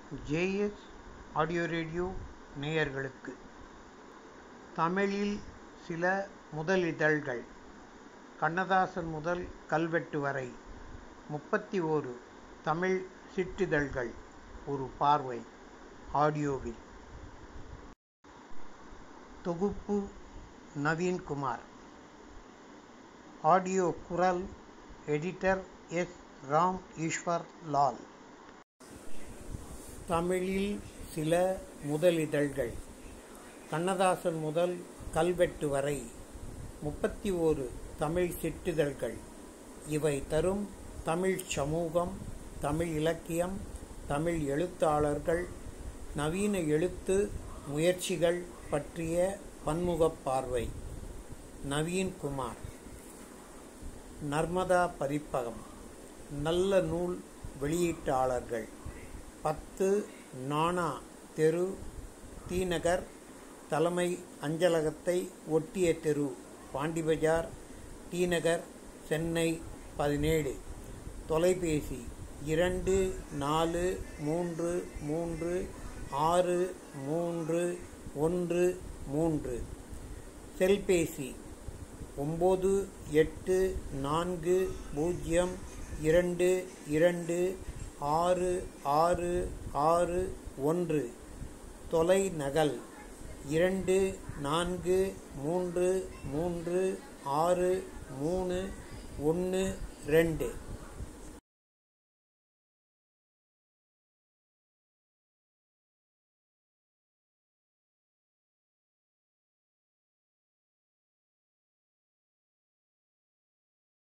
JS audio radio நேயர்களுக்கு தமிழில் சில முதலிதழ்கள் கண்ணதாசன் முதல் கல்வெட்டு வரை முப்பத்தி ஓரு தமிழ் சிற்றிதழ்கள் ஒரு பார்வை ஆடியோவில் தொகுப்பு நவீன்குமார் ஆடியோ குரல் எடிட்டர் எஸ் ராம் ஈஸ்வர் லால் தமிழில் சில முதலிதழ்கள் கண்ணதாசன் முதல் கல்வெட்டு வரை முப்பத்தி ஓரு தமிழ் சிற்றிதழ்கள் இவை தரும் தமிழ் சமூகம் தமிழ் இலக்கியம் தமிழ் எழுத்தாளர்கள் நவீன எழுத்து முயற்சிகள் பற்றிய பன்முகப் பார்வை நவீன்குமார் நர்மதா பதிப்பகம் நல்ல நூல் வெளியீட்டாளர்கள் பத்து நானா தெரு தீநகர் தலைமை அஞ்சலகத்தை ஒட்டிய தெரு பாண்டிபஜார் டீநகர் சென்னை பதினேழு தொலைபேசி இரண்டு நாலு மூன்று மூன்று ஆறு மூன்று ஒன்று மூன்று செல்பேசி ஒம்பது எட்டு நான்கு பூஜ்ஜியம் இரண்டு இரண்டு ஆறு ஆறு ஆறு ஒன்று தொலைநகல் இரண்டு நான்கு மூன்று மூன்று ஆறு மூணு ஒன்று ரெண்டு